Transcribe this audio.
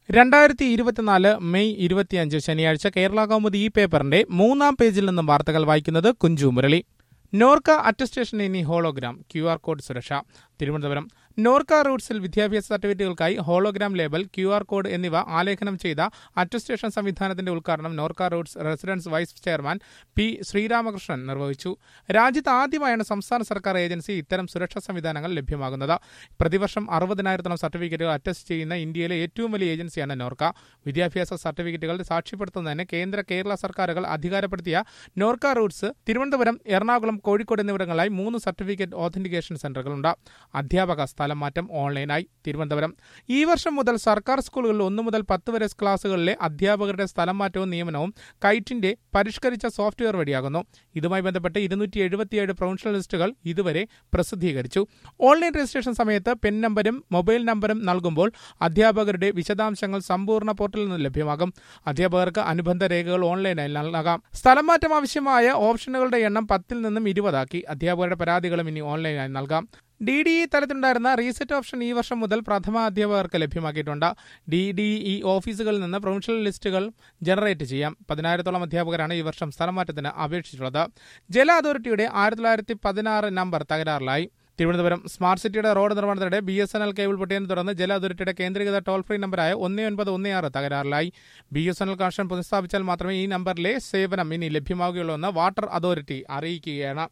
രണ്ടായിരത്തി ഇരുപത്തിനാല് മെയ് ഇരുപത്തിയഞ്ച് ശനിയാഴ്ച കേരള കൗമുദി ഈ പേപ്പറിന്റെ മൂന്നാം പേജിൽ നിന്നും വാർത്തകൾ വായിക്കുന്നത് കുഞ്ചു മുരളി നോർക്ക അറ്റസ്റ്റേഷൻ ഇനി ഹോളോഗ്രാം ക്യു ആർ കോഡ് സുരക്ഷ തിരുവനന്തപുരം നോർക്ക റൂട്ട്സിൽ വിദ്യാഭ്യാസ സർട്ടിഫിക്കറ്റുകൾക്കായി hologram label Q R code എന്നിവ ആലേഖനം ചെയ്ത അറ്റസ്റ്റേഷൻ സംവിധാനത്തിന്റെ ഉദ്ഘാടനം NORKA Roots residence vice chairman P Sreeramakrishnan നിർവഹിച്ചു രാജ്യത്ത് ആദ്യമായാണ് സംസ്ഥാന സർക്കാർ ഏജൻസി ഇത്തരം സുരക്ഷാ സംവിധാനങ്ങൾ ലഭ്യമാകുന്നത് പ്രതിവർഷം അറുപതിനായിരത്തോളം സർട്ടിഫിക്കറ്റുകൾ അറ്റസ്റ്റ് ചെയ്യുന്ന ഇന്ത്യയിലെ ഏറ്റവും വലിയ ഏജൻസിയാണ് നോർക്ക വിദ്യാഭ്യാസ സർട്ടിഫിക്കറ്റുകൾ സാക്ഷ്യപ്പെടുത്തുന്നതിന് കേന്ദ്ര കേരള സർക്കാരുകൾ അധികാരപ്പെടുത്തിയ നോർക്ക റൂട്ട്സ് തിരുവനന്തപുരം എറണാകുളം കോഴിക്കോട് എന്നിവിടങ്ങളിലായി മൂന്ന് സർട്ടിഫിക്കറ്റ് ഓഥന്റിക്കേഷൻ സെന്ററുകളുണ്ട് അധ്യാപക സ്ഥലം മാറ്റം ഓൺലൈനായി തിരുവനന്തപുരം ഈ വർഷം മുതൽ സർക്കാർ സ്കൂളുകളിൽ ഒന്നു മുതൽ പത്ത് വരെ ക്ലാസുകളിലെ അധ്യാപകരുടെ സ്ഥലം മാറ്റവും നിയമനവും കൈറ്റിന്റെ പരിഷ്കരിച്ച സോഫ്റ്റ്വെയർ വഴിയാകുന്നു ഇതുമായി ബന്ധപ്പെട്ട് ഇരുന്നൂറ്റി എഴുപത്തിയേഴ് പ്രൊവിൻഷ്യൽ ലിസ്റ്റുകൾ ഇതുവരെ പ്രസിദ്ധീകരിച്ചു ഓൺലൈൻ രജിസ്ട്രേഷൻ സമയത്ത് പെൻ നമ്പരും മൊബൈൽ നമ്പരും നൽകുമ്പോൾ അധ്യാപകരുടെ വിശദാംശങ്ങൾ സമ്പൂർണ്ണ പോർട്ടലിൽ നിന്ന് ലഭ്യമാകും അധ്യാപകർക്ക് അനുബന്ധ രേഖകൾ ഓൺലൈനായി നൽകാം സ്ഥലം മാറ്റം ആവശ്യമായ ഓപ്ഷനുകളുടെ എണ്ണം പത്തിൽ നിന്നും ഇരുപതാക്കി അധ്യാപകരുടെ പരാതികളും ഇനി ഓൺലൈനായി നൽകാം ഡി ഡി ഇ തലത്തിലുണ്ടായിരുന്ന റീസെറ്റ് ഓപ്ഷൻ ഈ വർഷം മുതൽ പ്രഥമ അധ്യാപകർക്ക് ലഭ്യമാക്കിയിട്ടുണ്ട് ഡി ഡി ഇ ഓഫീസുകളിൽ നിന്ന് പ്രൊവിൻഷ്യൽ ലിസ്റ്റുകൾ ജനറേറ്റ് ചെയ്യാം പതിനായിരത്തോളം അധ്യാപകരാണ് ഈ വർഷം സ്ഥലമാറ്റത്തിന് അപേക്ഷിച്ചിട്ടുള്ളത് ജല അതോറിറ്റിയുടെ ആയിരത്തി തൊള്ളായിരത്തി പതിനാറ് നമ്പർ തകരാറിലായി തിരുവനന്തപുരം സ്മാർട്ട് സിറ്റിയുടെ റോഡ് നിർമ്മാണത്തിനിടെ B S N L cable പൊട്ടിയതിനെ തുടർന്ന് ജല അതോറിറ്റിയുടെ കേന്ദ്രീകൃത ടോൾ ഫ്രീ നമ്പറായ ഒന്ന് ഒൻപത് ഒന്ന് ആറ് തകരാറിലായി B S N L connection പുനഃസ്ഥാപിച്ചാൽ മാത്രമേ ഈ നമ്പറിലെ സേവനം ഇനി ലഭ്യമാവുകയുള്ളൂ എന്ന് വാട്ടർ അതോറിറ്റി അറിയിക്കുകയാണ്